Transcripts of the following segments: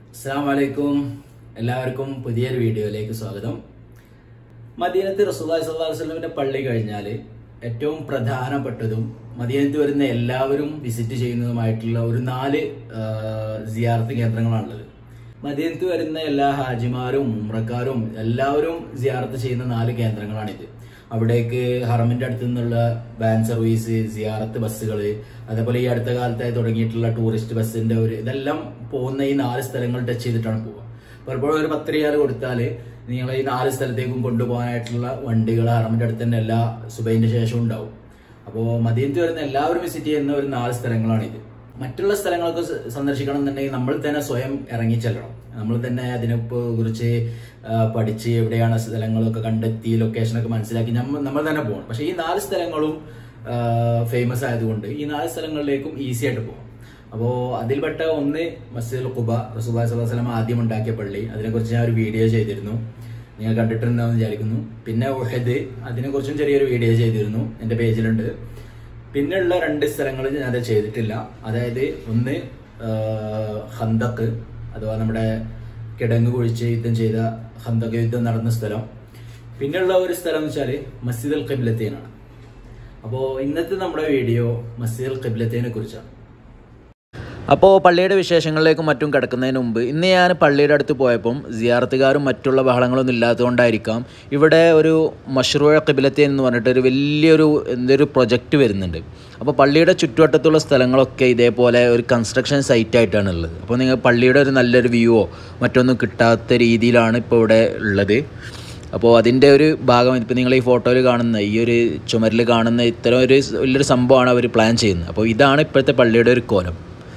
അസ്സാം വലൈക്കും എല്ലാവർക്കും പുതിയൊരു വീഡിയോയിലേക്ക് സ്വാഗതം മദീനത്ത് റസൂല്ലായി സ്വല്ലല്ലാഹു അലൈഹി വസല്ലമിന്റെ പള്ളി കഴിഞ്ഞാൽ ഏറ്റവും പ്രധാനപ്പെട്ടതും മദീനത്ത് വരുന്ന എല്ലാവരും വിസിറ്റ് ചെയ്യുന്നതുമായിട്ടുള്ള ഒരു നാല് ആ, സിയാറത്ത് കേന്ദ്രങ്ങളാണുള്ളത് മദീനത്ത് വരുന്ന എല്ലാ ഹാജിമാരും ഉമ്രക്കാരും എല്ലാവരും സിയാറത്ത് ചെയ്യുന്ന നാല് കേന്ദ്രങ്ങളാണിത് അവിടേക്ക് ഹറമിന്റെ അടുത്ത് നിന്നുള്ള വാൻ സർവീസ് സിയാറത്ത് ബസ്സുകൾ അതേപോലെ ഈ അടുത്ത കാലത്തായി തുടങ്ങിയിട്ടുള്ള ടൂറിസ്റ്റ് ബസ്സിന്റെ ഒരു ഇതെല്ലാം പോകുന്ന ഈ നാല് സ്ഥലങ്ങൾ ടച്ച് ചെയ്തിട്ടാണ് പോവുക പലപ്പോഴും ഒരു പത്ത് റിയാൽ കൊടുത്താൽ നിങ്ങൾ ഈ നാല് സ്ഥലത്തേക്കും കൊണ്ടുപോകാനായിട്ടുള്ള വണ്ടികൾ ഹറമിന്റെ അടുത്ത് തന്നെ എല്ലാ സുബൈന്റെ ശേഷം ഉണ്ടാവും അപ്പോൾ മദീനത്ത് വരുന്ന എല്ലാവരും വിസിറ്റ് ചെയ്യുന്ന ഒരു നാല് സ്ഥലങ്ങളാണിത് മറ്റുള്ള സ്ഥലങ്ങളൊക്കെ സ- സന്ദർശിക്കണം എന്നുണ്ടെങ്കിൽ നമ്മൾ തന്നെ സ്വയം ഇറങ്ങി ചെല്ലണം നമ്മൾ തന്നെ അതിനെ കുറിച്ച് ആ, പഠിച്ച് എവിടെയാണ് സ്ഥലങ്ങളൊക്കെ കണ്ടെത്തി ലൊക്കേഷനൊക്കെ മനസ്സിലാക്കി നമ്മൾ നമ്മൾ തന്നെ പോകണം പക്ഷേ ഈ നാല് സ്ഥലങ്ങളും ഫേമസ് ആയതുകൊണ്ട് ഈ നാല് സ്ഥലങ്ങളിലേക്കും ഈസി ആയിട്ട് പോകാം അപ്പോൾ അതിൽപ്പെട്ട ഒന്ന് മസ്ജിദുൽ ഖുബ റസൂബായ് സ്വല്ലല്ലാഹു അലൈഹി വസല്ലം ആദ്യം ഉണ്ടാക്കിയ പള്ളി അതിനെക്കുറിച്ച് ഞാൻ ഒരു വീഡിയോ ചെയ്തിരുന്നു നിങ്ങൾ കണ്ടിട്ടുണ്ടാവും വിചാരിക്കുന്നു പിന്നെ ഉഹദ് അതിനെക്കുറിച്ചും ചെറിയൊരു വീഡിയോ ചെയ്തിരുന്നു എൻ്റെ പേജിലുണ്ട് പിന്നെയുള്ള രണ്ട് സ്ഥലങ്ങൾ ഞാൻ അത് ചെയ്തിട്ടില്ല അതായത് ഒന്ന് ആ, ഹന്തക്ക് അഥവാ നമ്മുടെ കിടങ്ങ് കുഴിച്ച് യുദ്ധം ചെയ്ത ഹന്തക്ക് യുദ്ധം നടന്ന സ്ഥലം പിന്നെയുള്ള ഒരു സ്ഥലം എന്ന് വെച്ചാൽ മസ്ജിദ് അൽ ഖിബ്ലത്തീനാണ് അപ്പോൾ ഇന്നത്തെ നമ്മുടെ വീഡിയോ മസ്ജിദ് അൽ ഖിബ്ലത്തീനെ കുറിച്ചാണ് അപ്പോൾ പള്ളിയുടെ വിശേഷങ്ങളിലേക്കും മറ്റും കിടക്കുന്നതിന് മുമ്പ് ഇന്ന് ഞാൻ പള്ളിയുടെ അടുത്ത് പോയപ്പം സിയാറത്തുകാരും മറ്റുള്ള ബഹളങ്ങളൊന്നും ഇല്ലാത്തതുകൊണ്ടായിരിക്കാം ഇവിടെ ഒരു മഷ്റൂഴ കിബിലത്തെ എന്ന് പറഞ്ഞിട്ട് ഒരു വലിയൊരു എന്തൊരു പ്രൊജക്റ്റ് വരുന്നുണ്ട് അപ്പോൾ പള്ളിയുടെ ചുറ്റുവട്ടത്തുള്ള സ്ഥലങ്ങളൊക്കെ ഇതേപോലെ ഒരു കൺസ്ട്രക്ഷൻ സൈറ്റ് ആയിട്ടാണ് ഉള്ളത് അപ്പോൾ നിങ്ങൾ പള്ളിയുടെ ഒരു നല്ലൊരു വ്യൂവോ മറ്റൊന്നും കിട്ടാത്ത രീതിയിലാണ് ഇപ്പോൾ ഇവിടെ ഉള്ളത് അപ്പോൾ അതിൻ്റെ ഒരു ഭാഗം ഇപ്പോൾ നിങ്ങൾ ഈ ഫോട്ടോയിൽ കാണുന്ന ഈ ഒരു ചുമരിൽ കാണുന്ന ഇത്തരം ഒരു വലിയൊരു സംഭവമാണ് അവർ പ്ലാൻ ചെയ്യുന്നത് അപ്പോൾ ഇതാണ് ഇപ്പോഴത്തെ പള്ളിയുടെ ഒരു കോലം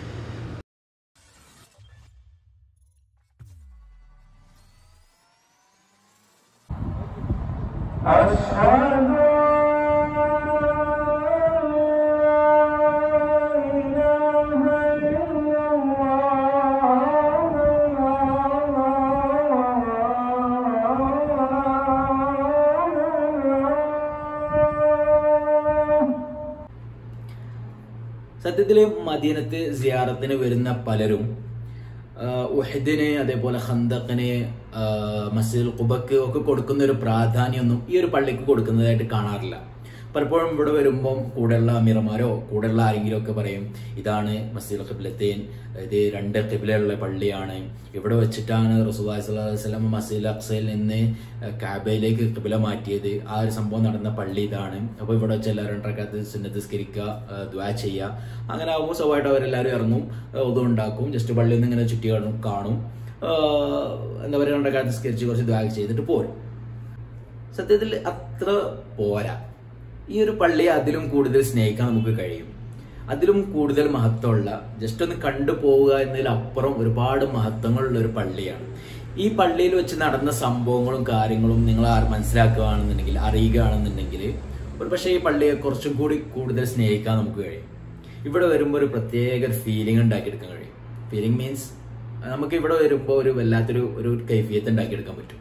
സത്യത്തില് മദീനത്ത് സിയാറത്തിന് വരുന്ന പലരും ആ, ഉഹദിന് അതേപോലെ ഹന്തക്കിന് ആ, മസ്ജിദുൽ ഖുബക്ക് ഒക്കെ കൊടുക്കുന്ന ഒരു പ്രാധാന്യമൊന്നും ഈ ഒരു പള്ളിക്ക് കൊടുക്കുന്നതായിട്ട് കാണാറില്ല പലപ്പോഴും ഇവിടെ വരുമ്പം കൂടെയുള്ള അമീറമാരോ കൂടെയുള്ള ആരെങ്കിലും ഒക്കെ പറയും ഇതാണ് മസ്ജിദുൽ ഖിബ്ലത്തേൻ ഇത് രണ്ട് ഖിബ്ലയുള്ള പള്ളിയാണ് ഇവിടെ വെച്ചിട്ടാണ് റസൂലുള്ളാഹി സ്വല്ലല്ലാഹു അലൈഹി വസല്ലം മസ്ജിദുൽ അക്സയിൽ നിന്ന് കാബയിലേക്ക് ഖിബ്ല മാറ്റിയത് ആ ഒരു സംഭവം നടന്ന പള്ളി ഇതാണ് അപ്പോൾ ഇവിടെ വെച്ച് എല്ലാവരും രണ്ടരക്കകത്ത് സുന്നത്തിസ്കരിക്കുക ദ്വാ ചെയ്യുക അങ്ങനെ ആകുമ്പോൾ സ്വാഭാവികമായിട്ട് അവരെല്ലാവരും ഇറങ്ങും ഒതും ഉണ്ടാക്കും ജസ്റ്റ് പള്ളിയിൽ നിന്ന് ഇങ്ങനെ ചുറ്റി കാണും കാണും ആ, എന്താ പറയുക രണ്ടരക്കകത്ത് സ്കരിച്ച് കുറച്ച് ദ്വാ ചെയ്തിട്ട് പോരും സത്യത്തിൽ അത്ര പോരാ ഈ ഒരു പള്ളിയെ അതിലും കൂടുതൽ സ്നേഹിക്കാൻ നമുക്ക് കഴിയും അതിലും കൂടുതൽ മഹത്വമുള്ള ജസ്റ്റ് ഒന്ന് കണ്ടു പോവുക എന്നതിലപ്പുറം ഒരുപാട് മഹത്വങ്ങളുള്ള ഒരു പള്ളിയാണ് ഈ പള്ളിയിൽ വെച്ച് നടന്ന സംഭവങ്ങളും കാര്യങ്ങളും നിങ്ങൾ ആർ മനസ്സിലാക്കുകയാണെന്നുണ്ടെങ്കിൽ അറിയുകയാണെന്നുണ്ടെങ്കിൽ ഒരു പക്ഷേ ഈ പള്ളിയെ കുറച്ചും കൂടി കൂടുതൽ സ്നേഹിക്കാൻ നമുക്ക് കഴിയും ഇവിടെ വരുമ്പോൾ ഒരു പ്രത്യേക ഒരു ഫീലിംഗ് ഉണ്ടാക്കിയെടുക്കാൻ കഴിയും ഫീലിംഗ് മീൻസ് നമുക്ക് ഇവിടെ വരുമ്പോൾ ഒരു വല്ലാത്തൊരു ഒരു കൈഫിയത്ത് ഉണ്ടാക്കിയെടുക്കാൻ പറ്റും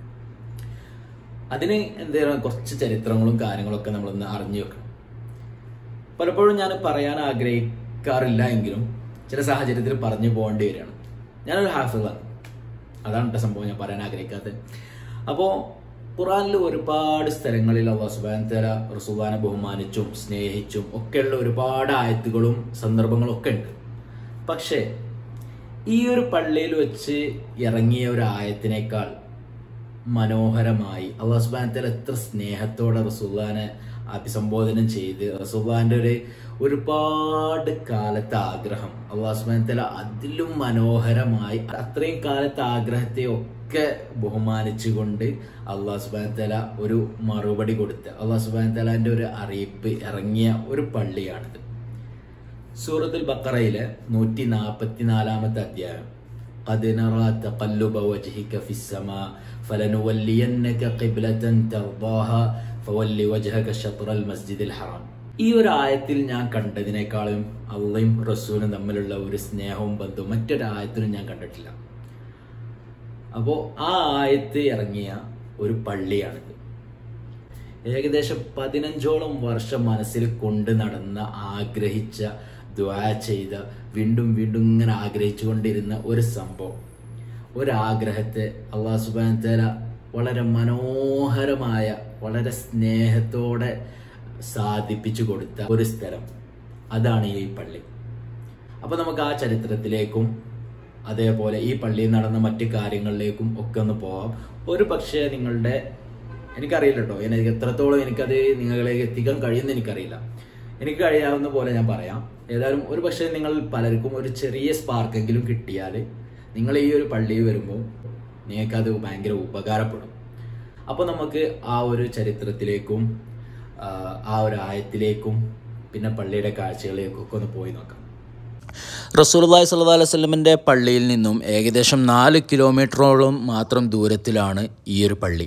അതിന് എന്താണ് കുറച്ച് ചരിത്രങ്ങളും കാര്യങ്ങളൊക്കെ നമ്മളൊന്ന് അറിഞ്ഞു വെക്കണം പലപ്പോഴും ഞാൻ പറയാൻ ആഗ്രഹിക്കാറില്ല എങ്കിലും ചില സാഹചര്യത്തിൽ പറഞ്ഞു പോകേണ്ടി വരികയാണ് ഞാനൊരു ഹാഫിളാണ് അതാണ് കേട്ടോ സംഭവം ഞാൻ പറയാൻ ആഗ്രഹിക്കാത്തത് അപ്പോൾ ഖുറാനിൽ ഒരുപാട് സ്ഥലങ്ങളിൽ അള്ളാഹു സുബാൻ തല റസുബാനെ ബഹുമാനിച്ചും സ്നേഹിച്ചും ഒക്കെയുള്ള ഒരുപാട് ആയത്തുകളും സന്ദർഭങ്ങളും ഒക്കെ ഉണ്ട് പക്ഷേ ഈ ഒരു പള്ളിയിൽ വെച്ച് ഇറങ്ങിയ ഒരു ആയത്തിനേക്കാൾ മനോഹരമായി അള്ളാഹു സുബ്ഹാനഹു വ തആല എത്ര സ്നേഹത്തോടെ റസൂല്ലാനെ അഭിസംബോധന ചെയ്ത് റസൂല്ലാന്റെ ഒരു ഒരുപാട് കാലത്തെ ആഗ്രഹം അള്ളാഹു സുബ്ഹാനഹു വ തആല അതിലും മനോഹരമായി അത്രയും കാലത്തെ ആഗ്രഹത്തെ ഒക്കെ ബഹുമാനിച്ചുകൊണ്ട് അള്ളാഹു സുബ്ഹാനഹു വ തആല ഒരു മറുപടി കൊടുത്ത് അള്ളാഹു സുബ്ഹാനഹു വ തആലാന്റെ ഒരു അറിയിപ്പ് ഇറങ്ങിയ ഒരു പള്ളിയാണിത് സൂറത്തുൽ ബക്കറയിലെ നൂറ്റി നാൽപ്പത്തിനാലാമത്തെ അധ്യായം قد نرى تقلب وجهك في السماء فلنولينك قبلة ترضاها فول وجهك شطر المسجد الحرام ഈ ഒരു ആയത്തിൽ ഞാൻ കണ്ടതിനേക്കാളും അള്ളയും റസൂലും തമ്മിലുള്ള ഒരു സ്നേഹവും ബന്ധവും മറ്റൊരു ആയത്തിലും ഞാൻ കണ്ടിട്ടില്ല അപ്പോൾ ആ ആയത്ത് ഇറങ്ങിയ ഒരു പള്ളിയാണിത് ഏകദേശം പതിനഞ്ചോളം വർഷം മനസ്സിൽ കൊണ്ട് നടന്ന ആഗ്രഹിച്ച ദ്വാ ചെയ്ത വീണ്ടും വീണ്ടും ഇങ്ങനെ ആഗ്രഹിച്ചുകൊണ്ടിരുന്ന ഒരു സംഭവം ഒരാഗ്രഹത്തെ അള്ളാഹു സുബാൻ തല വളരെ മനോഹരമായ വളരെ സ്നേഹത്തോടെ സാധിപ്പിച്ചു കൊടുത്ത ഒരു സ്ഥലം അതാണ് ഈ പള്ളി അപ്പൊ നമുക്ക് ആ ചരിത്രത്തിലേക്കും അതേപോലെ ഈ പള്ളിയിൽ നടന്ന മറ്റു കാര്യങ്ങളിലേക്കും ഒക്കെ ഒന്ന് പോവാം ഒരു പക്ഷേ നിങ്ങളുടെ എനിക്കറിയില്ല കേട്ടോ എനിക്ക് എത്രത്തോളം എനിക്കത് നിങ്ങളിലേക്ക് എത്തിക്കാൻ കഴിയുമെന്ന് എനിക്കറിയില്ല എനിക്ക് കഴിയാവുന്ന പോലെ ഞാൻ പറയാം ഏതായാലും ഒരു പക്ഷേ നിങ്ങൾ പലർക്കും ഒരു ചെറിയ സ്പാർക്കെങ്കിലും കിട്ടിയാൽ നിങ്ങൾ ഈ ഒരു പള്ളിയിൽ വരുമ്പോൾ നിങ്ങൾക്കത് ഭയങ്കര ഉപകാരപ്പെടും അപ്പോൾ നമുക്ക് ആ ഒരു ചരിത്രത്തിലേക്കും ആ, ആ ഒരു ആയത്തിലേക്കും പിന്നെ പള്ളിയുടെ കാഴ്ചകളിലേക്കും ഒക്കെ ഒന്ന് പോയി നോക്കാം റസൂലുള്ളാഹി സ്വല്ലല്ലാഹു അലൈഹി വസല്ലമയുടെ പള്ളിയിൽ നിന്നും ഏകദേശം നാല് കിലോമീറ്ററോളം മാത്രം ദൂരത്തിലാണ് ഈ ഒരു പള്ളി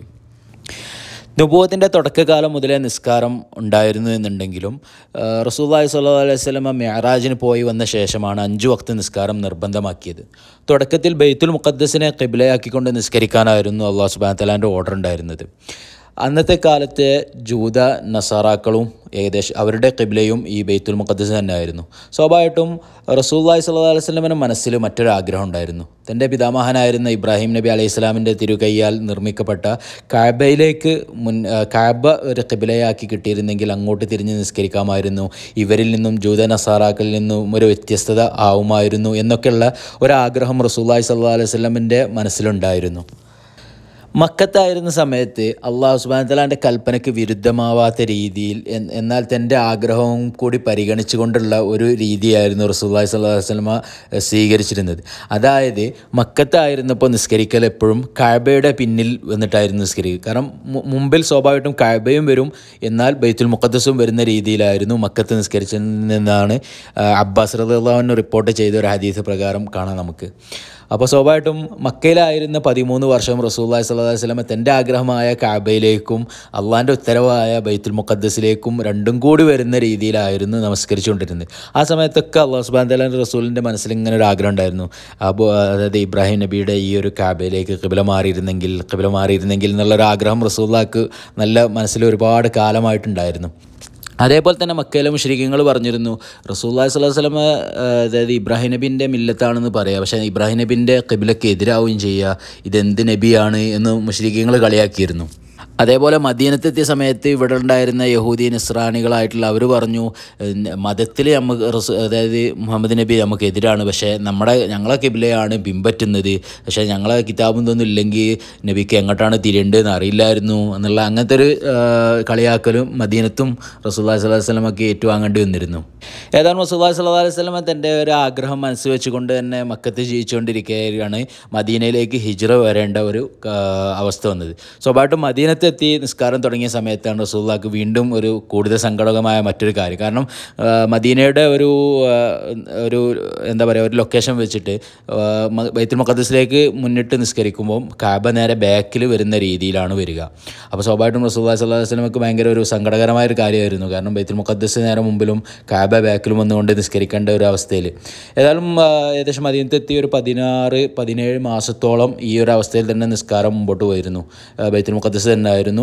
നുബൂവത്തിൻ്റെ തുടക്കകാലം മുതലേ നിസ്കാരം ഉണ്ടായിരുന്നു എന്നുണ്ടെങ്കിലും ആ, റസൂലുള്ളാഹി സ്വല്ലല്ലാഹു അലൈഹി വസല്ലമ മെഹറാജിന് പോയി വന്ന ശേഷമാണ് അഞ്ചു വക്ത് നിസ്കാരം നിർബന്ധമാക്കിയത് തുടക്കത്തിൽ ബെയ്ത്തുൽ മുഖദ്ദസിനെ കിബിലയാക്കിക്കൊണ്ട് നിസ്കരിക്കാനായിരുന്നു അള്ളാഹു സുബ്ഹാനഹു തആലാന്റെ ഓർഡർ ഉണ്ടായിരുന്നത് അന്നത്തെ കാലത്തെ ജൂത നസാറാക്കളും ഏകദേശം അവരുടെ കിബിലയും ഈ ബെയ്ത്തുൽ മുഖദ്ദസ് തന്നെയായിരുന്നു സ്വാഭാവികമായിട്ടും റസൂല്ലായി സ്വല്ലല്ലാഹു അലൈഹി വസല്ലമയുടെ മനസ്സിൽ മറ്റൊരു ആഗ്രഹം ഉണ്ടായിരുന്നു തൻ്റെ പിതാമഹനായിരുന്ന ഇബ്രാഹിം നബി അലൈഹി ഇസ്ലാമിൻ്റെ തിരുകയ്യാൽ നിർമ്മിക്കപ്പെട്ട കാബയിലേക്ക് മുൻ ആ, കാബ ഒരു കിബിലയാക്കി കിട്ടിയിരുന്നെങ്കിൽ അങ്ങോട്ട് തിരിഞ്ഞ് നിസ്കരിക്കാമായിരുന്നു ഇവരിൽ നിന്നും ജൂത നസാറാക്കളിൽ നിന്നും ഒരു വ്യത്യസ്തത ആവുമായിരുന്നു എന്നൊക്കെയുള്ള ഒരാഗ്രഹം റസൂല്ലായി സ്വല്ലല്ലാഹു അലൈഹി വസല്ലമിൻ്റെ മനസ്സിലുണ്ടായിരുന്നു മക്കത്തായിരുന്ന സമയത്ത് അള്ളാഹു സുബാനത്തലാൻ്റെ കൽപ്പനയ്ക്ക് വിരുദ്ധമാവാത്ത രീതിയിൽ എൻ- എന്നാൽ തൻ്റെ ആഗ്രഹവും കൂടി പരിഗണിച്ചുകൊണ്ടുള്ള ഒരു രീതിയായിരുന്നു റസൂല്ലായി സ്വല്ലല്ലാഹു അലൈഹി വസല്ലമ എഹ്, സ്വീകരിച്ചിരുന്നത് അതായത് മക്കത്തായിരുന്നപ്പോൾ നിസ്കരിക്കൽ എപ്പോഴും കാബയുടെ പിന്നിൽ വന്നിട്ടായിരുന്നു നിസ്കരിക്കുക കാരണം മു- മുമ്പിൽ സ്വാഭാവികമായിട്ടും കാബയും വരും എന്നാൽ ബൈത്തുൽ മുഖദ്ദസും വരുന്ന രീതിയിലായിരുന്നു മക്കത്ത് നിസ്കരിച്ചതെന്നാണ് ആ, അബ്ബാസ് റളിയല്ലാഹു റിപ്പോർട്ട് ചെയ്ത ഒരു ഹദീസ് പ്രകാരം കാണാം നമുക്ക് അപ്പോൾ സ്വാഭാവികമായിട്ടും മക്കയിലായിരുന്ന പതിമൂന്ന് വർഷം റസൂല്ലായി സ്വല്ലല്ലാഹു അലൈഹി വസല്ലമ തൻ്റെ ആഗ്രഹമായ കാബയിലേക്കും അള്ളാൻ്റെ ഉത്തരവായ ബൈത്തുൽ മുഖദ്ദസിലേക്കും രണ്ടും കൂടി വരുന്ന രീതിയിലായിരുന്നു നമസ്കരിച്ചുകൊണ്ടിരുന്നത് ആ സമയത്തൊക്കെ അള്ളാഹു സുബാൻ തലാൻ റസൂലിൻ്റെ മനസ്സിൽ ഇങ്ങനെ ഒരു ആഗ്രഹം ഉണ്ടായിരുന്നു അപ്പോൾ അതായത് ഇബ്രാഹിം നബിയുടെ ഈ ഒരു കാബയിലേക്ക് കിബില മാറിയിരുന്നെങ്കിൽ കിബില മാറിയിരുന്നെങ്കിൽ എന്നുള്ളൊരു ആഗ്രഹം റസൂല്ലാക്ക് നല്ല മനസ്സിൽ ഒരുപാട് കാലമായിട്ടുണ്ടായിരുന്നു അതേപോലെ തന്നെ മക്കയിലെ മുഷ്രിഖ്യങ്ങൾ പറഞ്ഞിരുന്നു റസൂല്ലാഹി സ്വല്ലല്ലാഹു അലൈഹി വസല്ലമ ആ, അതായത് ഇബ്രാഹിം നബിൻ്റെ മില്ലത്താണെന്ന് പറയാം പക്ഷേ ഇബ്രാഹിം നബിൻ്റെ കിബിലക്ക് എതിരാവുകയും ചെയ്യുക ഇതെന്ത് നബിയാണ് എന്ന് മുഷ്രിഖ്യങ്ങൾ കളിയാക്കിയിരുന്നു അതേപോലെ മദീനത്തെത്തിയ സമയത്ത് ഇവിടെ ഉണ്ടായിരുന്ന യഹൂദി നിസ്രാണികളായിട്ടുള്ള അവർ പറഞ്ഞു മതത്തിൽ നമുക്ക് റസൂ അതായത് മുഹമ്മദ് നബി നമുക്ക് എതിരാണ് പക്ഷേ നമ്മുടെ ഞങ്ങളെ കിബിലയാണ് പിൻപറ്റുന്നത് പക്ഷേ ഞങ്ങളെ കിതാബും ഇതൊന്നും ഇല്ലെങ്കിൽ നബിക്ക് എങ്ങോട്ടാണ് തിരിയേണ്ടതെന്ന് അറിയില്ലായിരുന്നു എന്നുള്ള അങ്ങനത്തെ ഒരു ആ, കളിയാക്കലും മദീനത്തും റസൂല്ലാ സ്വലാഹു വസ്ലമൊക്കെ ഏറ്റുവാങ്ങേണ്ടി വന്നിരുന്നു ഏതാണ്ട് റസൂല്ലാ സ്വല്ലാ അലൈഹി സ്വലമ തൻ്റെ ഒരു ആഗ്രഹം മനസ്സ് വെച്ചുകൊണ്ട് തന്നെ മക്കത്ത് ജീവിച്ചുകൊണ്ടിരിക്കുകയാണ് മദീനയിലേക്ക് ഹിജ്റ വരേണ്ട ഒരു ആ, അവസ്ഥ വന്നത് സ്വാഭാവികമായിട്ടും മദീനത്തെത്തി നിസ്കാരം തുടങ്ങിയ സമയത്താണ് റസൂല്ലാക്ക് വീണ്ടും ഒരു കൂടുതൽ സങ്കടകമായ മറ്റൊരു കാര്യം കാരണം ആ, മദീനയുടെ ഒരു ആ, ഒരു എന്താ പറയുക ഒരു ലൊക്കേഷൻ വെച്ചിട്ട് ആ, മ- ബൈത്തുൽ മുഖദ്സിലേക്ക് മുന്നിട്ട് നിസ്കരിക്കുമ്പോൾ കാബ നേരെ ബാക്കിൽ വരുന്ന രീതിയിലാണ് വരിക അപ്പോൾ സ്വാഭാവികമായിട്ടും റസൂല്ലാ സ്വല്ലാ വസ്ലമക്ക് ഭയങ്കര ഒരു സങ്കടകരമായ ഒരു കാര്യമായിരുന്നു കാരണം ബൈത്തുൽ മുഖദ്സ് നേരെ മുമ്പിലും കാബ ബാക്കിലും വന്നുകൊണ്ട് നിസ്കരിക്കേണ്ട ഒരു അവസ്ഥയിൽ ഏതായാലും ആ, ഏകദേശം മദീനത്തെത്തി ഒരു പതിനാറ് പതിനേഴ് മാസത്തോളം ഈ ഒരു അവസ്ഥയിൽ തന്നെ നിസ്കാരം മുമ്പോട്ട് പോയിരുന്നു ആ, ബൈത്തുൽ മുഖദ്സ് തന്നെ ആയിരുന്നു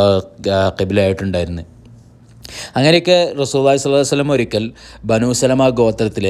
കബിലായിട്ടുണ്ടായിരുന്നത് അങ്ങനെയൊക്കെ റസൂല്ലായി സ്വല്ലല്ലാഹു അലൈഹി വസല്ലം ഒരിക്കൽ ബനു സലമ ഗോത്രത്തിലെ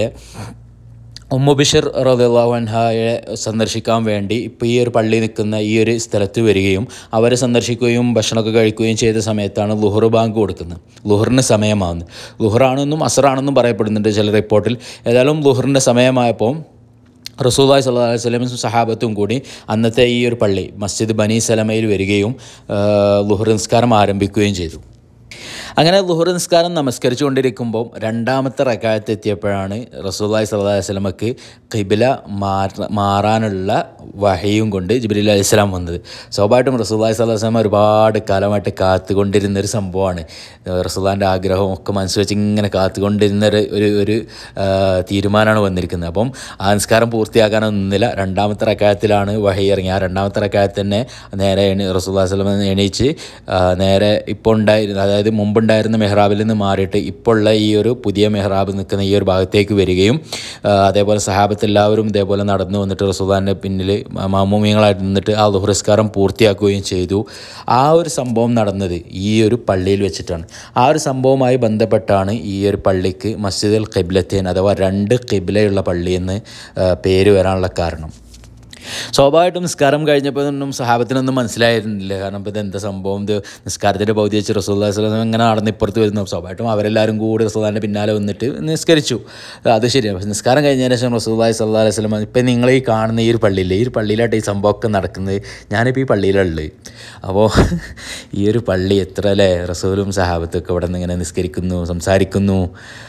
ഉമ്മു ബിഷർ റളിയല്ലാഹു അൻഹായെ സന്ദർശിക്കാൻ വേണ്ടി ഇപ്പോൾ ഈ ഒരു പള്ളി നിൽക്കുന്ന ഈ ഒരു സ്ഥലത്ത് വരികയും അവരെ സന്ദർശിക്കുകയും ഭക്ഷണമൊക്കെ കഴിക്കുകയും ചെയ്ത സമയത്താണ് ലുഹർ ബാങ്ക് കൊടുക്കുന്നത് ലുഹറിന് സമയമാകുന്നത് ലുഹറാണെന്നും അസറാണെന്നും പറയപ്പെടുന്നുണ്ട് ചില റിപ്പോർട്ടിൽ ഏതായാലും ലുഹറിൻ്റെ സമയമായപ്പോൾ റസൂല്ലായി സല്ലല്ലാഹു അലൈഹി വസല്ലം സഹാബത്തും കൂടി അന്നത്തെ ഈ ഒരു പള്ളി മസ്ജിദ് ബനി സലമയിൽ വരികയും ആ, ലുഹർ നിസ്കാരം ആരംഭിക്കുകയും ചെയ്തു അങ്ങനെ ലുഹർ നിസ്കാരം നമസ്കരിച്ചുകൊണ്ടിരിക്കുമ്പോൾ രണ്ടാമത്തെ റക്കായത്ത് എത്തിയപ്പോഴാണ് റസൂല്ലായി സല്ലല്ലാഹു അലൈഹി വസല്ലമക്ക് ഖിബില മാറ മാറാനുള്ള വഹയും കൊണ്ട് ജിബ്രീൽ അലൈഹി സ്വലാം വന്നത് സ്വാഭാവികമായിട്ടും റസൂല്ലായി സല്ലല്ലാഹു അലൈഹി വസല്ലം ഒരുപാട് കാലമായിട്ട് കാത്തുകൊണ്ടിരുന്ന ഒരു സംഭവമാണ് റസൂല്ലാൻ്റെ ആഗ്രഹവും ഒക്കെ മനസ്സ് വെച്ച് ഇങ്ങനെ കാത്തുകൊണ്ടിരുന്ന ഒരു ഒരു ഒരു ആ, തീരുമാനമാണ് വന്നിരിക്കുന്നത് അപ്പം ആ നിസ്കാരം പൂർത്തിയാക്കാനൊന്നും നിന്നില്ല രണ്ടാമത്തെ റക്കായത്തിലാണ് വഹി ഇറങ്ങി ആ രണ്ടാമത്തെ റക്കായത്ത് തന്നെ നേരെ എണി റസൂല്ലാ സ്വലം എണീച്ച് ആ, നേരെ ഇപ്പോൾ ഉണ്ടായിരുന്ന അതായത് മുമ്പുണ്ടായിരുന്ന മെഹ്റാബിൽ നിന്ന് മാറിയിട്ട് ഇപ്പോൾ ഉള്ള ഈ ഒരു പുതിയ മെഹ്റാബ് നിൽക്കുന്ന ഈ ഒരു ഭാഗത്തേക്ക് വരികയും ആ, അതേപോലെ സഹാബത്ത് എല്ലാവരും ഇതേപോലെ നടന്നു വന്നിട്ട് റസൂല്ലാൻ്റെ പിന്നിൽ മാമൂമിയങ്ങളായിട്ട് നിന്നിട്ട് ആ ലുഹ്റിസ്കാരം പൂർത്തിയാക്കുകയും ചെയ്തു ആ ഒരു സംഭവം നടന്നത് ഈ ഒരു പള്ളിയിൽ വെച്ചിട്ടാണ് ആ ഒരു സംഭവവുമായി ബന്ധപ്പെട്ടാണ് ഈ ഒരു പള്ളിക്ക് മസ്ജിദുൽ ഖിബ്ലത്തേൻ അഥവാ രണ്ട് ഖിബ്ലയുള്ള പള്ളി എന്ന് ആ, പേര് വരാനുള്ള കാരണം സ്വാഭാവികമായിട്ടും നിസ്കാരം കഴിഞ്ഞപ്പോൾ ഒന്നും സഹാബത്തിനൊന്നും മനസ്സിലായിരുന്നില്ല കാരണം ഇപ്പോൾ ഇത് എന്താ സംഭവം ഇത് നിസ്കാരത്തിൻ്റെ പൗതി വെച്ച് റസൂല്ലാ വസ്ലം ഇങ്ങനെ നടന്ന് ഇപ്പുറത്ത് വരുന്നു സ്വാഭാവികമായിട്ടും അവരെല്ലാവരും കൂടി റസൂല്ലാൻ്റെ പിന്നാലെ വന്നിട്ട് നിസ്കരിച്ചു അത് ശരിയാണ് പക്ഷേ നിസ്കാരം കഴിഞ്ഞതിന് ശേഷം റസൂല്ലായി സല്ലാ അലൈഹി സ്വലം ഇപ്പം നിങ്ങൾ ഈ കാണുന്ന ഈ ഒരു പള്ളിയില്ലേ ഈ ഒരു പള്ളിയിലായിട്ട് ഈ സംഭവമൊക്കെ നടക്കുന്നത് ഞാനിപ്പോൾ ഈ പള്ളിയിലുള്ളത് അപ്പോൾ ഈ ഒരു പള്ളി എത്ര അല്ലേ റസൂലും സഹാബത്തും ഒക്കെ ഇവിടെ നിന്ന് ഇങ്ങനെ നിസ്കരിക്കുന്നു സംസാരിക്കുന്നു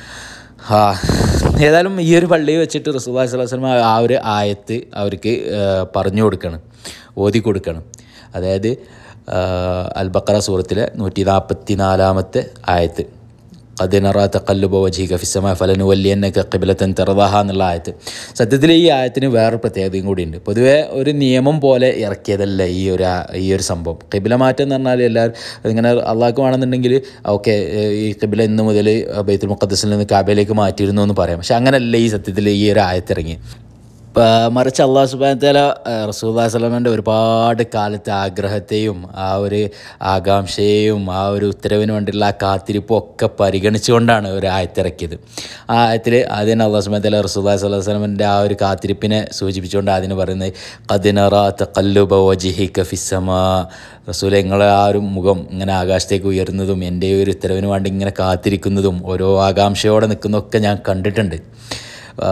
ആ ഏതായാലും ഈ ഒരു പള്ളി വെച്ചിട്ട് റസൂല്ലാ സ്വലം ആ ഒരു ആയത്ത് അവർക്ക് ആ, പറഞ്ഞു കൊടുക്കണം ഓതി കൊടുക്കണം അതായത് ആ, അൽ ബക്കറ സൂറത്തിലെ നൂറ്റി നാൽപ്പത്തി നാലാമത്തെ ആയത്ത് അതിനറ തക്കല്ലുബ വജീക ഫിസമ ഫലനു വല്യന്നൊക്കെ കിബിലത്തൻ തെറവാഹ എന്നുള്ള ആയത്ത് സത്യത്തിൽ ഈ ആയത്തിന് വേറെ പ്രത്യേകതയും കൂടിയുണ്ട് പൊതുവേ ഒരു നിയമം പോലെ ഇറക്കിയതല്ല ഈ ഒരു ആ- ഈ ഒരു സംഭവം കിബില മാറ്റം എന്ന് പറഞ്ഞാൽ എല്ലാവരും ഇങ്ങനെ അള്ളാഹ്ക്ക് വേണമെന്നുണ്ടെങ്കിൽ ഓക്കെ ഈ കിബില ഇന്ന് മുതൽ ബൈത്തുൽ മുഖദ്സിൽ നിന്ന് കാബയിലേക്ക് മാറ്റിയിരുന്നു എന്ന് പറയാം പക്ഷെ അങ്ങനെയല്ല ഈ സത്യത്തിൽ ഈ ഒരു ആയത്തിറങ്ങി പ- മറിച്ച് അള്ളാഹു സുബാനത്തല റസൂല്ലാ സ്വലമൻ്റെ ഒരുപാട് കാലത്തെ ആഗ്രഹത്തെയും ആ ഒരു ആകാംക്ഷയെയും ആ ഒരു ഉത്തരവിന് വേണ്ടിയുള്ള ആ കാത്തിരിപ്പും ഒക്കെ പരിഗണിച്ചുകൊണ്ടാണ് ഒരു ആയത്തിറക്കിയത് ആ ആയത്തിൽ ആദ്യം അള്ളാഹു സുബാനത്തല റസൂല്ലാ സ്വല്ലാ സ്വലമൻ്റെ ആ ഒരു കാത്തിരിപ്പിനെ സൂചിപ്പിച്ചുകൊണ്ട് അതിന് പറയുന്നത് കദിനറ തക്കല്ലുബ വജിഹിക ഫിസമാ റസൂല നിങ്ങളെ ആ ഒരു മുഖം ഇങ്ങനെ ആകാശത്തേക്ക് ഉയരുന്നതും എൻ്റെ ഒരു ഉത്തരവിന് വേണ്ടി ഇങ്ങനെ കാത്തിരിക്കുന്നതും ഓരോ ആകാംക്ഷയോടെ നിൽക്കുന്നതൊക്കെ ഞാൻ കണ്ടിട്ടുണ്ട് ആ,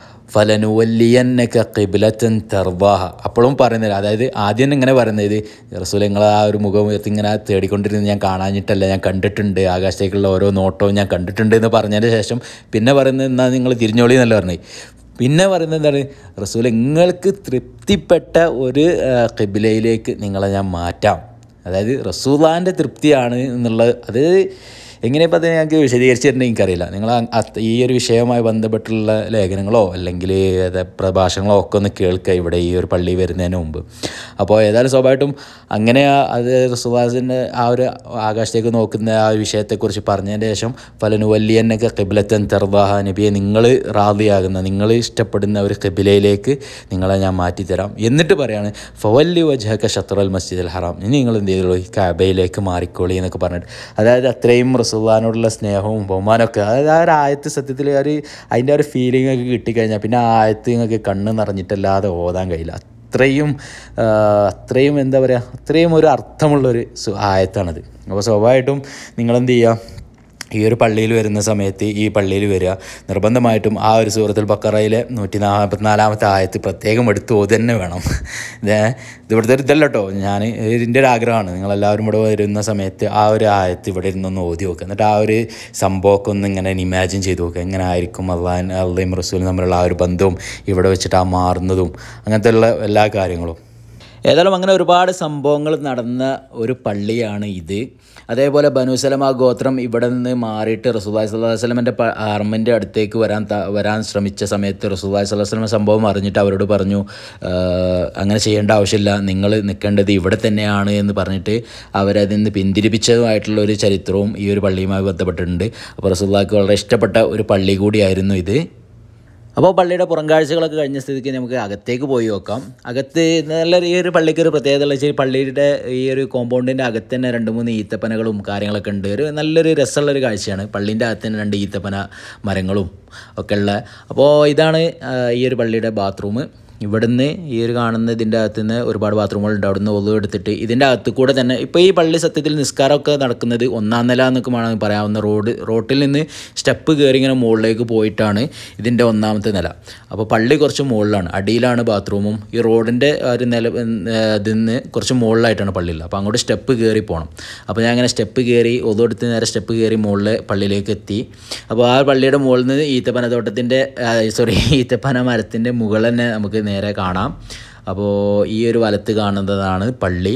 ഫലനുവല്ലിയന്നക കിബിലത്തൻ തർവാഹ അപ്പോഴും പറയുന്നത് അതായത് ആദ്യം ഇങ്ങനെ പറയുന്നത് റസൂൽ നിങ്ങൾ ആ ഒരു മുഖം ഉയർത്തി ഇങ്ങനെ തേടിക്കൊണ്ടിരുന്നത് ഞാൻ കാണാഞ്ഞിട്ടല്ല ഞാൻ കണ്ടിട്ടുണ്ട് ആകാശത്തേക്കുള്ള ഓരോ നോട്ടവും ഞാൻ കണ്ടിട്ടുണ്ട് എന്ന് പറഞ്ഞതിന് ശേഷം പിന്നെ പറയുന്നത് എന്നാൽ നിങ്ങൾ തിരിഞ്ഞോളി എന്നല്ല പറഞ്ഞത് പിന്നെ പറയുന്നത് എന്താണ് റസൂൽ നിങ്ങൾക്ക് തൃപ്തിപ്പെട്ട ഒരു ആ, കിബിലയിലേക്ക് നിങ്ങളെ ഞാൻ മാറ്റാം അതായത് റസൂലാൻ്റെ തൃപ്തിയാണ് എന്നുള്ളത് അത് എങ്ങനെയപ്പോൾ അത് ഞങ്ങൾക്ക് വിശദീകരിച്ച് തരേണ്ടത് എനിക്കറിയില്ല നിങ്ങൾ ആ- അത് ഈ ഒരു വിഷയവുമായി ബന്ധപ്പെട്ടുള്ള ലേഖനങ്ങളോ അല്ലെങ്കിൽ ഏത് പ്രഭാഷണങ്ങളോ ഒക്കെ ഒന്ന് കേൾക്കുക ഇവിടെ ഈ ഒരു പള്ളി വരുന്നതിന് മുമ്പ് അപ്പോൾ ഏതായാലും സ്വാഭാവികമായിട്ടും അങ്ങനെ ആ- അത് സുഹാസിൻ്റെ ആ ഒരു ആകാശത്തേക്ക് നോക്കുന്ന ആ ഒരു വിഷയത്തെക്കുറിച്ച് പറഞ്ഞതിന് ശേഷം ഫലനുവല്ലിയന്നൊക്കെ കിബിലത്തൻ തെർവാഹ നബിയെ നിങ്ങൾ റാദിയാകുന്ന നിങ്ങൾ ഇഷ്ടപ്പെടുന്ന ഒരു കിബിലയിലേക്ക് നിങ്ങളെ ഞാൻ മാറ്റിത്തരാം എന്നിട്ട് പറയാണ് ഫവല്ലി വജഹക്ക ഷത്രൽ മസ്ജിദ് അൽ ഹറാം ഇനി നിങ്ങൾ എന്ത് ചെയ്തോളൂ ഈ കബയിലേക്ക് മാറിക്കോളി എന്നൊക്കെ പറഞ്ഞിട്ട് അതായത് അത്രയും റസുല്ലാനോടുള്ള സ്നേഹവും ബഹുമാനമൊക്കെ അതായത് ആ ഒരു ആയത്ത് സത്യത്തിൽ ഒരു അതിൻ്റെ ഒരു ഫീലിംഗ് ഒക്കെ കിട്ടിക്കഴിഞ്ഞാൽ പിന്നെ ആ ആയത്ത് നിങ്ങൾക്ക് കണ്ണ് നിറഞ്ഞിട്ടല്ലാതെ ഓതാൻ കഴിയില്ല അത്രയും ആ, അത്രയും എന്താ പറയുക അത്രയും ഒരു അർത്ഥമുള്ളൊരു സു- ആയത്താണത് അപ്പോൾ സ്വാഭാവികമായിട്ടും നിങ്ങളെന്ത് ചെയ്യുക ഈ ഒരു പള്ളിയിൽ വരുന്ന സമയത്ത് ഈ പള്ളിയിൽ വരിക നിർബന്ധമായിട്ടും ആ ഒരു സൂറത്തുൽ ബക്കറയിലെ നൂറ്റി നാൽപ്പത്തിനാലാമത്തെ ആയത്ത് പ്രത്യേകം എടുത്ത് ഓതി തന്നെ വേണം ഇത് ഇത് ഇവിടുത്തെ ഒരു ഇതല്ല കേട്ടോ ഞാൻ ഇതിൻ്റെ ഒരു ആഗ്രഹമാണ് നിങ്ങളെല്ലാവരും ഇവിടെ വരുന്ന സമയത്ത് ആ ഒരു ആയത്ത് ഇവിടെ ഇരുന്നൊന്ന് ഓതി നോക്കുക എന്നിട്ട് ആ ഒരു സംഭവമൊക്കെ ഒന്ന് ഇങ്ങനെ ഇമാജിൻ ചെയ്ത് നോക്കുക എങ്ങനെ ആയിരിക്കും അള്ളാൻ അള്ളയും റസൂലും തമ്മിലുള്ള ആ ഒരു ബന്ധവും ഇവിടെ വെച്ചിട്ട് ആ മാറുന്നതും അങ്ങനത്തെ ഉള്ള എല്ലാ കാര്യങ്ങളും ഏതായാലും അങ്ങനെ ഒരുപാട് സംഭവങ്ങൾ നടന്ന ഒരു പള്ളിയാണ് ഇത് അതേപോലെ ബനുസലമ ഗോത്രം ഇവിടെ നിന്ന് മാറിയിട്ട് റസൂല്ലായി സ്വല്ലാ വസ്ലമിൻ്റെ ആർമൻ്റെ അടുത്തേക്ക് വരാൻ ത- വരാൻ ശ്രമിച്ച സമയത്ത് റസൂല്ലായി സ്വല്ലാ വസ്ലമ സംഭവം അറിഞ്ഞിട്ട് അവരോട് പറഞ്ഞു "ആ, അങ്ങനെ ചെയ്യേണ്ട ആവശ്യമില്ല നിങ്ങൾ നിൽക്കേണ്ടത് ഇവിടെ തന്നെയാണ് എന്ന് പറഞ്ഞിട്ട് അവരതിൽ നിന്ന് പിന്തിരിപ്പിച്ചതുമായിട്ടുള്ള ഒരു ചരിത്രവും ഈ ഒരു പള്ളിയുമായി ബന്ധപ്പെട്ടിട്ടുണ്ട് അപ്പോൾ റസൂല്ലാക്ക് വളരെ ഇഷ്ടപ്പെട്ട ഒരു പള്ളി കൂടിയായിരുന്നു ഇത് അപ്പോൾ പള്ളിയുടെ പുറംകാഴ്ചകളൊക്കെ കഴിഞ്ഞ സ്ഥിതിക്ക് നമുക്ക് അകത്തേക്ക് പോയി നോക്കാം അകത്ത് നല്ല ഈ ഒരു പള്ളിക്ക് ഒരു പ്രത്യേകത ഉള്ള വെച്ചാൽ പള്ളിയുടെ ഈ ഒരു കോമ്പൗണ്ടിൻ്റെ അകത്ത് തന്നെ രണ്ട് മൂന്ന് ഈത്തപ്പനകളും കാര്യങ്ങളൊക്കെ ഉണ്ട് ഒരു നല്ലൊരു രസമുള്ളൊരു കാഴ്ചയാണ് പള്ളീൻ്റെ അകത്ത് തന്നെ രണ്ട് ഈത്തപ്പന മരങ്ങളും ഒക്കെ ഉള്ള അപ്പോൾ ഇതാണ് ആ, ഈ ഒരു പള്ളിയുടെ ബാത്റൂം ഇവിടുന്ന് ഈ ഒരു കാണുന്ന ഇതിൻ്റെ അകത്ത് നിന്ന് ഒരുപാട് ബാത്റൂമുകളുണ്ട് അവിടുന്ന് ഒതു എടുത്തിട്ട് ഇതിൻ്റെ അകത്ത് കൂടെ തന്നെ ഇപ്പോൾ ഈ പള്ളി സത്യത്തിൽ നിസ്കാരമൊക്കെ നടക്കുന്നത് ഒന്നാം നില എന്നൊക്കെ വേണമെങ്കിൽ പറയാവുന്ന റോഡ് റോട്ടിൽ നിന്ന് സ്റ്റെപ്പ് കയറി ഇങ്ങനെ മുകളിലേക്ക് പോയിട്ടാണ് ഇതിൻ്റെ ഒന്നാമത്തെ നില അപ്പോൾ പള്ളി കുറച്ച് മുകളിലാണ് അടിയിലാണ് ബാത്റൂമും ഈ റോഡിൻ്റെ ഒരു നില ഇതിൽ നിന്ന് കുറച്ച് മുകളിലായിട്ടാണ് പള്ളിയിൽ അപ്പോൾ അങ്ങോട്ട് സ്റ്റെപ്പ് കയറി പോകണം അപ്പോൾ ഞാൻ അങ്ങനെ സ്റ്റെപ്പ് കയറി ഒതു എടുത്ത് നേരെ സ്റ്റെപ്പ് കയറി മുകളിൽ പള്ളിയിലേക്ക് എത്തി അപ്പോൾ ആ പള്ളിയുടെ മുകളിൽ നിന്ന് ഈത്തപ്പന തോട്ടത്തിൻ്റെ സോറി ഈത്തപ്പന മരത്തിൻ്റെ മുകളിൽ തന്നെ നമുക്ക് നേരെ കാണാം അപ്പോൾ ഈ ഒരു വലത്ത് കാണുന്നതാണ് പള്ളി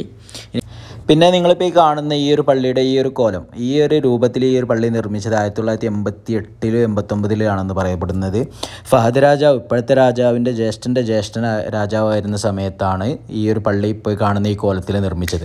പിന്നെ നിങ്ങളിപ്പോൾ ഈ കാണുന്ന ഈ ഒരു പള്ളിയുടെ ഈ ഒരു കോലം ഈ ഒരു രൂപത്തിൽ ഈ ഒരു പള്ളി നിർമ്മിച്ചത് ആയിരത്തി തൊള്ളായിരത്തി എൺപത്തി എട്ടിലും എൺപത്തൊമ്പതിലാണെന്ന് പറയപ്പെടുന്നത് ഫഹദ് രാജാവ് ഇപ്പോഴത്തെ രാജാവിൻ്റെ ജ്യേഷ്ഠൻ്റെ ജ്യേഷ്ഠൻ രാജാവായിരുന്ന സമയത്താണ് ഈ ഒരു പള്ളി ഇപ്പോൾ കാണുന്ന ഈ കോലത്തിൽ നിർമ്മിച്ചത്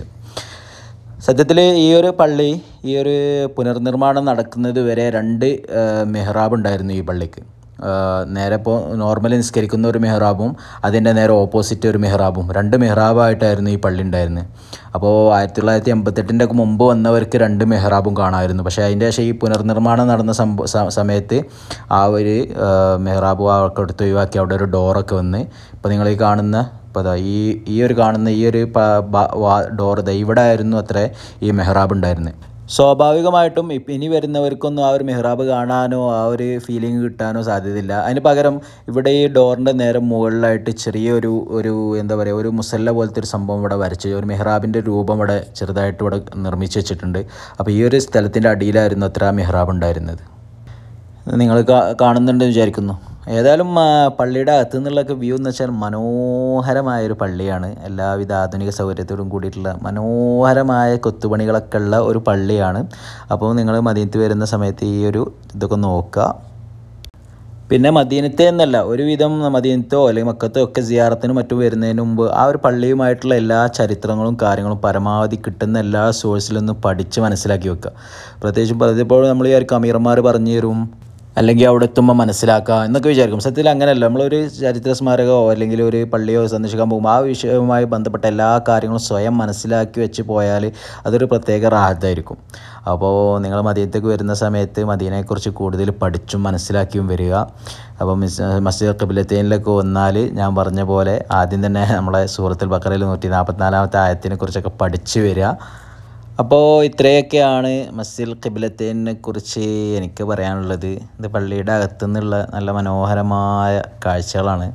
സത്യത്തിൽ ഈ ഒരു പള്ളി ഈ ഒരു പുനർനിർമ്മാണം നടക്കുന്നത് വരെ രണ്ട് ആ, മെഹ്റാബ് ഉണ്ടായിരുന്നു ഈ പള്ളിക്ക് ആ, നേരെ ഇപ്പോൾ നോർമലി നിസ്കരിക്കുന്ന ഒരു മെഹ്റാബും അതിൻ്റെ നേരെ ഓപ്പോസിറ്റ് ഒരു മെഹ്റാബും രണ്ട് മെഹ്റാബായിട്ടായിരുന്നു ഈ പള്ളി ഉണ്ടായിരുന്നത് അപ്പോൾ ആയിരത്തി തൊള്ളായിരത്തി എൺപത്തെട്ടിൻ്റെ ഒക്കെ മുമ്പ് വന്നവർക്ക് രണ്ട് മെഹ്റാബും കാണാമായിരുന്നു പക്ഷേ അതിൻ്റെ ശേഷം ഈ പുനർനിർമ്മാണം നടന്ന സംഭവ സ- സമയത്ത് ആ ഒരു ആ, മെഹ്റാബും അവർക്ക് എടുത്ത് ഒഴിവാക്കി അവിടെ ഒരു ഡോറൊക്കെ വന്ന് ഇപ്പോൾ നിങ്ങൾ ഈ കാണുന്ന ഇപ്പോൾ ദാ ഈ ഈ ഒരു കാണുന്ന ഈ ഒരു ഡോർ ദാ ഇവിടെ ആയിരുന്നു അത്ര ഈ മെഹ്റാബ് ഉണ്ടായിരുന്നത് സ്വാഭാവികമായിട്ടും ഇപ്പം ഇനി വരുന്നവർക്കൊന്നും ആ ഒരു മെഹ്റാബ് കാണാനോ ആ ഒരു ഫീലിംഗ് കിട്ടാനോ സാധ്യതയില്ല അതിന് പകരം ഇവിടെ ഈ ഡോറിൻ്റെ നേരെ മുകളിലായിട്ട് ചെറിയൊരു ഒരു എന്താ പറയുക ഒരു മുസല്ല പോലത്തെ ഒരു സംഭവം ഇവിടെ വരച്ച് ഒരു മെഹ്റാബിൻ്റെ രൂപം ഇവിടെ ചെറുതായിട്ട് ഇവിടെ നിർമ്മിച്ച് വെച്ചിട്ടുണ്ട് അപ്പോൾ ഈ ഒരു സ്ഥലത്തിൻ്റെ അടിയിലായിരുന്നു അത്ര ആ മെഹ്റാബ് ഉണ്ടായിരുന്നത് നിങ്ങൾ കാണുന്നുണ്ടെന്ന് വിചാരിക്കുന്നു ഏതായാലും ആ, പള്ളിയുടെ അകത്തു നിന്നുള്ളൊക്കെ വ്യൂ എന്ന് വെച്ചാൽ മനോഹരമായൊരു പള്ളിയാണ് എല്ലാവിധ ആധുനിക സൗകര്യത്തോടും കൂടിയിട്ടുള്ള മനോഹരമായ കൊത്തുപണികളൊക്കെ ഉള്ള ഒരു പള്ളിയാണ് അപ്പോൾ നിങ്ങൾ മദീനത്ത് വരുന്ന സമയത്ത് ഈ ഒരു ഇതൊക്കെ നോക്കുക പിന്നെ മദീനത്തെ എന്നല്ല ഒരുവിധം മദീനത്തോ അല്ലെങ്കിൽ മക്കത്തോ ഒക്കെ സിയാറത്തിനും മറ്റും വരുന്നതിന് മുമ്പ് ആ ഒരു പള്ളിയുമായിട്ടുള്ള എല്ലാ ചരിത്രങ്ങളും കാര്യങ്ങളും പരമാവധി കിട്ടുന്ന എല്ലാ സോഴ്സിൽ നിന്ന് പഠിച്ച് മനസ്സിലാക്കി വെക്കുക പ്രത്യേകിച്ചും പലപ്പോഴും നമ്മൾ ഈ ഒരു കമീർമാർ പറഞ്ഞു തരും അല്ലെങ്കിൽ അവിടെ എത്തുമ്പോൾ മനസ്സിലാക്കുക എന്നൊക്കെ വിചാരിക്കും സത്യത്തിൽ അങ്ങനെയല്ല നമ്മളൊരു ചരിത്ര സ്മാരകമോ അല്ലെങ്കിൽ ഒരു പള്ളിയോ സന്ദർശിക്കാൻ പോകുമ്പോൾ ആ വിഷയവുമായി ബന്ധപ്പെട്ട എല്ലാ കാര്യങ്ങളും സ്വയം മനസ്സിലാക്കി വെച്ച് പോയാൽ അതൊരു പ്രത്യേക റാഹത്തായിരിക്കും അപ്പോൾ നിങ്ങൾ മദീനത്തേക്ക് വരുന്ന സമയത്ത് മദീനയെക്കുറിച്ച് കൂടുതൽ പഠിച്ചും മനസ്സിലാക്കിയും വരിക അപ്പോൾ മിസ് മസ്ജിദ് ഖിബിലത്തേനിലൊക്കെ വന്നാൽ ഞാൻ പറഞ്ഞ പോലെ ആദ്യം തന്നെ നമ്മളെ സൂറത്തുൽ ബക്കറയിൽ നൂറ്റി നാൽപ്പത്തിനാലാമത്തെ ആയത്തിനെ കുറിച്ചൊക്കെ പഠിച്ച് വരിക അപ്പോൾ ഇത്രയൊക്കെയാണ് മസ്ജിദ് ഖിബിലത്തേനെ കുറിച്ച് എനിക്ക് പറയാനുള്ളത് ഇത് പള്ളിയുടെ അകത്തുനിന്നുള്ള നല്ല മനോഹരമായ കാഴ്ചകളാണ്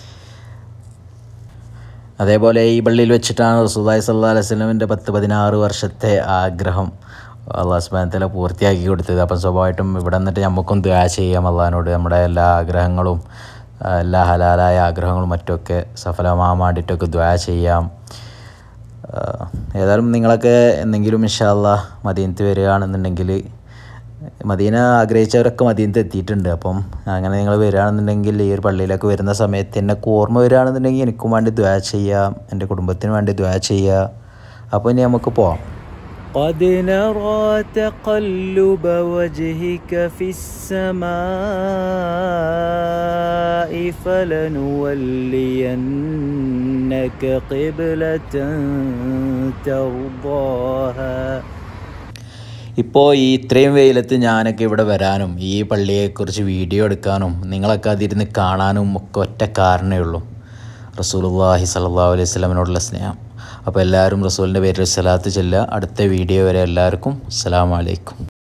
അതേപോലെ ഈ പള്ളിയിൽ വെച്ചിട്ടാണ് റസൂല്ലായി സല്ലാ അലൈഹി സ്വലമിൻ്റെ പത്ത് പതിനാറ് വർഷത്തെ ആഗ്രഹം അള്ളാഹു സുബാനത്തല പൂർത്തിയാക്കി കൊടുത്തത് അപ്പം സ്വാഭാവികമായിട്ടും ഇവിടെ നിന്നിട്ട് നമുക്കും ദ്വാ ചെയ്യാം അള്ളഹാനോട് നമ്മുടെ എല്ലാ ആഗ്രഹങ്ങളും ആ, എല്ലാ ഹലാലായ ആഗ്രഹങ്ങളും മറ്റുമൊക്കെ സഫലമാകാൻ വേണ്ടിയിട്ടൊക്കെ ദ്വാ ചെയ്യാം ആ, ഏതായാലും നിങ്ങളൊക്കെ എന്തെങ്കിലും ഇൻഷാല്ല മദീനത്ത് വരികയാണെന്നുണ്ടെങ്കിൽ മദീന ആഗ്രഹിച്ചവരൊക്കെ മദീനത്ത് എത്തിയിട്ടുണ്ട് അപ്പം അങ്ങനെ നിങ്ങൾ വരികയാണെന്നുണ്ടെങ്കിൽ ഈ ഒരു പള്ളിയിലൊക്കെ വരുന്ന സമയത്ത് എന്നെ ഓർമ്മ വരികയാണെന്നുണ്ടെങ്കിൽ എനിക്കും വേണ്ടി ദ്വാ ചെയ്യാം എൻ്റെ കുടുംബത്തിന് വേണ്ടി ദ്വാ ചെയ്യുക അപ്പോൾ ഇനി നമുക്ക് പോവാം قد نرى تقلب وجهك في السماء فلنولينك قبلة ترضاها ഇപ്പോൾ ഈ ഇത്രയും വെയിലത്ത് ഞാനൊക്കെ ഇവിടെ വരാനും ഈ പള്ളിയെക്കുറിച്ച് വീഡിയോ എടുക്കാനും നിങ്ങളൊക്കെ അതിരുന്ന് കാണാനും ഒക്കെ ഒറ്റ കാരണമേ ഉള്ളൂ റസൂലുള്ളാഹി സല്ലല്ലാഹു അലൈഹി വസല്ലമയോടുള്ള സ്നേഹം അപ്പോൾ എല്ലാവരും റസൂലിൻ്റെ പേരിൽ സലാത്ത് ചെല്ലുക അടുത്ത വീഡിയോ വരെ എല്ലാവർക്കും അസ്സലാമു അലൈക്കും